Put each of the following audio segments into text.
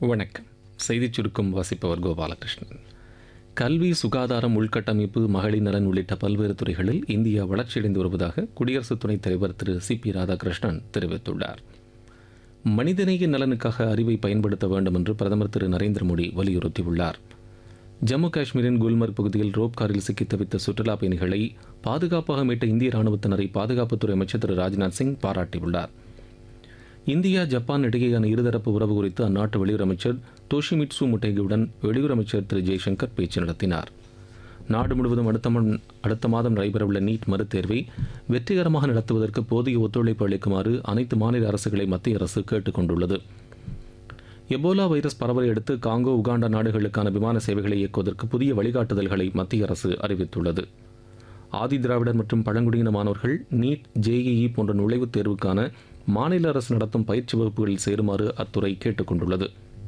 வணக்கம் செய்திச் சுருக்கம் வாசிப்பவர் கோபாலகிருஷ்ணன் கல்வி சுகாதாரம் உள்கட்டமைப்பு மகளிர் நலன் உள்ளிட்ட பல்வேறு துறைகளில் இந்தியா வளர்ச்சியடைந்து வருவதாக குடியரசு துணைத் தலைவர் திரு சி பி ராதாகிருஷ்ணன் தெரிவித்துள்ளார் மனிதநேய நலனுக்காக அறிவை பயன்படுத்த வேண்டும் என்று பிரதமர் திரு நரேந்திர மோடி வலியுறுத்தியுள்ளார் ஜம்மு காஷ்மீரின் குல்மர்க் பகுதியில் ரோப் காரில் சிக்கி தவித்த சுற்றுலா பயணிகளை பாதுகாப்பாக மீட்ட இந்திய ராணுவத்தினரை பாதுகாப்புத்துறை அமைச்சர் திரு ராஜ்நாத் சிங் பாராட்டியுள்ளார் இந்தியா ஜப்பான் இடையேயான இருதரப்பு உறவு குறித்து அந்நாட்டு வெளியுறவு அமைச்சர் டோஷிமிட்சு முட்டேகியுடன் வெளியுறவு அமைச்சர் திரு ஜெய்சங்கர் பேச்சு நடத்தினார் நாடு முழுவதும் அடுத்த மன்- அடுத்த மாதம் நடைபெறவுள்ள நீட் மறுதேர்வை வெற்றிகரமாக நடத்துவதற்கு போதிய ஒத்துழைப்பு அளிக்குமாறு அனைத்து மாநில அரசுகளை மத்திய அரசு கேட்டுக் கொண்டுள்ளது எபோலா வைரஸ் பரவலை அடுத்து காங்கோ உகாண்டா நாடுகளுக்கான விமான சேவைகளை இயக்குவதற்கு புதிய வழிகாட்டுதல்களை மத்திய அரசு அறிவித்துள்ளது ஆதி திராவிடர் மற்றும் பழங்குடியின மாணவர்கள் நீட் ஜேஇஇ போன்ற நுழைவுத் தேர்வுக்கான மாநில அரசு நடத்தும் பயிற்சி வகுப்புகளில் சேருமாறு அத்துறை கேட்டுக் கொண்டுள்ளது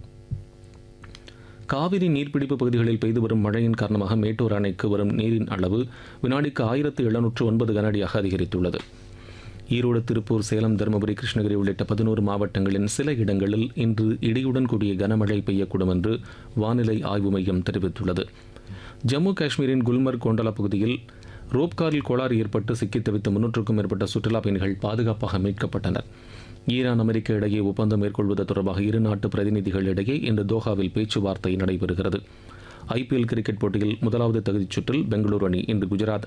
காவிரி நீர்பிடிப்பு பகுதிகளில் பெய்து வரும் மழையின் காரணமாக மேட்டூர் அணைக்கு வரும் நீரின் அளவு வினாடிக்கு ஆயிரத்து எழுநூற்று ஒன்பது கனஅடியாக அதிகரித்துள்ளது ஈரோடு திருப்பூர் சேலம் தருமபுரி கிருஷ்ணகிரி உள்ளிட்ட பதினோரு மாவட்டங்களின் சில இடங்களில் இன்று இடியுடன் கூடிய கனமழை பெய்யக்கூடும் என்று வானிலை ஆய்வு மையம் தெரிவித்துள்ளது ஜம்மு காஷ்மீரின் குல்மர்க் கோண்டலா பகுதியில் ரோப்காரில் கோளாறு ஏற்பட்டு சிக்கித் தவித்த முன்னூற்றுக்கும் மேற்பட்ட சுற்றுலா பயணிகள் பாதுகாப்பாக மீட்கப்பட்டனர் ஈரான் அமெரிக்க இடையே ஒப்பந்தம் மேற்கொள்வது தொடர்பாக இரு நாட்டு பிரதிநிதிகள் இடையே இன்று தோஹாவில் பேச்சுவார்த்தை நடைபெறுகிறது ஐபிஎல் கிரிக்கெட் போட்டியில் முதலாவது தகுதிச் சுற்றில் பெங்களூரு அணி இன்று குஜராத்